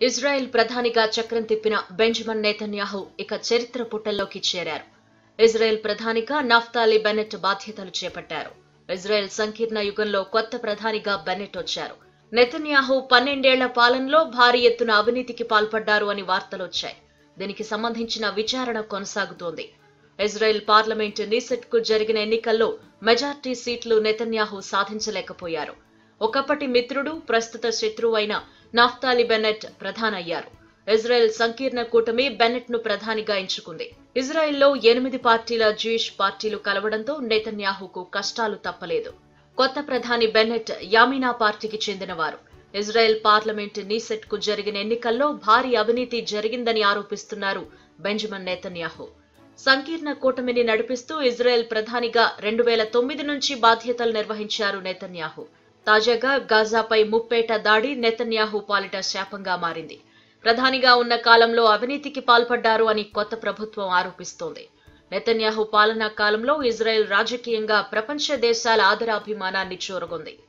Israel ప్రధానిగా చక్రం తిప్పిన బెంజమిన్ నేతన్యాహు ఇక చరిత్ర పుటల్లోకి చేరారు ఇజ్రాయెల్ ప్రధానిగా నాఫ్తాలి బెనెట్ బాధ్యతలు చేపట్టారు ఇజ్రాయెల్ సంకీర్ణ యుగంలో కొత్త ప్రధానిగా బెనెట్ వచ్చారు నెతన్యాహు పన్నెండేళ్ల పాలనలో భారీ ఎత్తున అవినీతికి పాల్పడ్డారు అని వార్తలొచ్చాయి దీనికి సంబంధించిన విచారణ కొనసాగుతోంది ఇజ్రాయెల్ పార్లమెంటు నీసెట్ కు జరిగిన ఎన్నికల్లో మెజార్టీ సీట్లు నెతన్యాహు సాధించలేకపోయారు ఒకప్పటి మిత్రుడు ప్రస్తుత శత్రువు అయిన నాఫ్తాలి బెనెట్ ప్రధానయ్యారు ఇజ్రాయెల్ సంకీర్ణ కూటమి బెనెట్ ను ప్రధానిగా ఎంచుకుంది ఇజ్రాయెల్లో ఎనిమిది పార్టీల జూయిష్ పార్టీలు కలవడంతో నెతన్యాహుకు కష్టాలు తప్పలేదు కొత్త ప్రధాని బెనెట్ యామినా పార్టీకి చెందినవారు ఇజ్రాయెల్ పార్లమెంట్ నీసెట్ కు జరిగిన ఎన్నికల్లో భారీ అవినీతి జరిగిందని ఆరోపిస్తున్నారు బెంజమిన్ నేతన్యాహు సంకీర్ణ కూటమిని నడిపిస్తూ ఇజ్రాయెల్ ప్రధానిగా రెండు వేల తొమ్మిది నుంచి బాధ్యతలు నిర్వహించారు నెతన్యాహు తాజాగా గాజాపై ముప్పేట దాడి నెతన్యాహు పాలిట శాపంగా మారింది ప్రధానిగా ఉన్న కాలంలో అవినీతికి పాల్పడ్డారు అని కొత్త ప్రభుత్వం ఆరోపిస్తోంది నెతన్యాహు పాలనా కాలంలో ఇజ్రాయెల్ రాజకీయంగా ప్రపంచ దేశాల ఆదరాభిమానాన్ని చూరగొంది